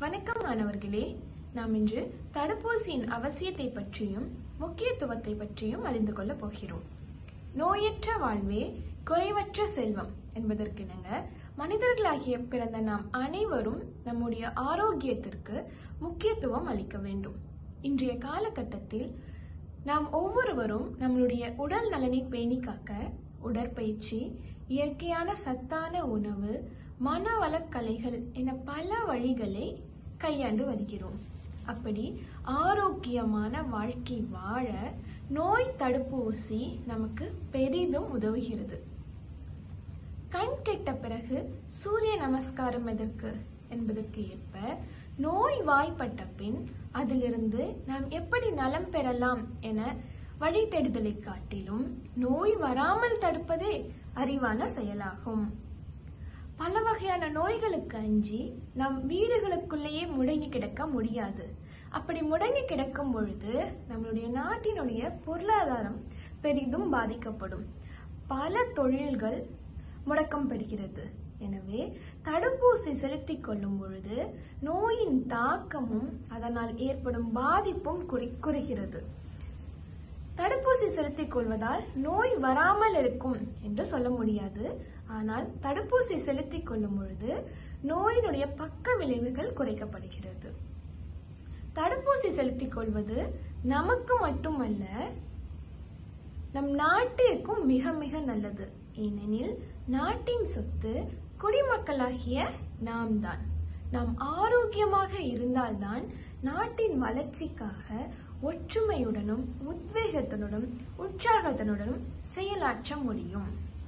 வணக்கம் மாணவர்களே நாம் இன்று தடுப்பூசியின் அவசியத்தை பற்றியும் முக்கியத்துவத்தை பற்றியும் அறிந்து கொள்ளப் போகிறோம் நோயற்ற வாழ்வே குறைவற்ற செல்வம் என்பதற்கிணங்க மனிதர்களாகிய பிறந்த நாம் அனைவரும் நம்முடைய ஆரோக்கியத்திற்கு முக்கியத்துவம் அளிக்க வேண்டும் இன்றைய காலகட்டத்தில் நாம் ஒவ்வொருவரும் நம்மளுடைய உடல் நலனை பேணி காக்க உடற்பயிற்சி இயற்கையான சத்தான உணவு மனவளக்கலைகள் என பல வழிகளை கையாண்டு வருகிறோம் அப்படி ஆரோக்கியமான வாழ்க்கை வாழ நோய் தடுப்பூசி நமக்கு பெரிதும் உதவுகிறது கண் கெட்ட பிறகு சூரிய நமஸ்காரம் எதற்கு என்பதற்கு ஏற்ப நோய் வாய்ப்பட்ட பின் அதிலிருந்து நாம் எப்படி நலம் பெறலாம் என வழி தேடுதலை காட்டிலும் நோய் வராமல் தடுப்பதே அறிவான செயலாகும் பல வகையான நோய்களுக்கு அஞ்சி நம் வீடுகளுக்குள்ளேயே முடங்கி கிடக்க முடியாது அப்படி முடங்கி கிடக்கும் பொழுது நம்மளுடைய நாட்டினுடைய பொருளாதாரம் பெரிதும் பாதிக்கப்படும் பல தொழில்கள் முடக்கம் பெறுகிறது எனவே தடுப்பூசி செலுத்திக் கொள்ளும் பொழுது நோயின் தாக்கமும் அதனால் ஏற்படும் பாதிப்பும் குறை குறைகிறது தடுப்பூசி செலுத்திக் கொள்வதால் நோய் வராமல் இருக்கும் என்று சொல்ல முடியாது ஆனால் தடுப்பூசி செலுத்திக் கொள்ளும் பொழுது நோயினுடைய பக்க விளைவுகள் குறைக்கப்படுகிறது தடுப்பூசி செலுத்திக் கொள்வது நமக்கு மட்டுமல்ல நம் நாட்டிற்கும் மிக மிக நல்லது ஏனெனில் நாட்டின் சொத்து குடிமக்களாகிய நாம் தான் நாம் ஆரோக்கியமாக இருந்தால்தான் நாட்டின் வளர்ச்சிக்காக ஒற்றுமையுடனும் உத்வேகத்துடனும் உற்சாகத்துடனும் செயலாற்ற முடியும்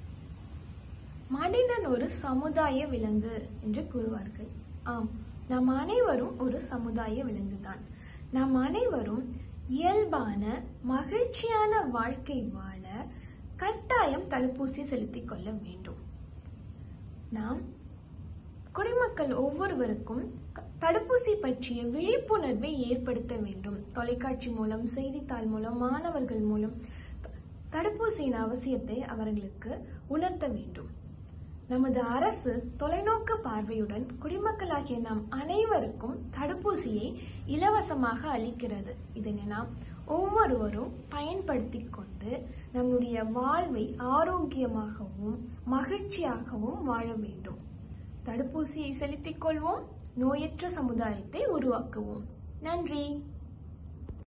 மனிதன் ஒரு சமுதாய விலங்கு என்று கூறுவார்கள் ஆம் நாம் அனைவரும் ஒரு சமுதாய விலங்குதான் நாம் அனைவரும் இயல்பான மகிழ்ச்சியான வாழ்க்கை வாழ கட்டாயம் தடுப்பூசி செலுத்திக் கொள்ள வேண்டும் நாம் குடிமக்கள் ஒவ்வொருவருக்கும் தடுப்பூசி பற்றிய விழிப்புணர்வை ஏற்படுத்த வேண்டும் தொலைக்காட்சி மூலம் செய்தித்தாள் மூலம் மாணவர்கள் மூலம் தடுப்பூசியின் அவசியத்தை அவர்களுக்கு உணர்த்த வேண்டும் நமது அரசு தொலைநோக்கு பார்வையுடன் குடிமக்களாகிய நாம் அனைவருக்கும் தடுப்பூசியை இலவசமாக அளிக்கிறது இதனை நாம் ஒவ்வொருவரும் பயன்படுத்தி கொண்டு நம்முடைய வாழ்வை ஆரோக்கியமாகவும் மகிழ்ச்சியாகவும் வாழ வேண்டும் தடுப்பூசியை செலுத்திக் கொள்வோம் நோயற்ற சமுதாயத்தை உருவாக்குவோம் நன்றி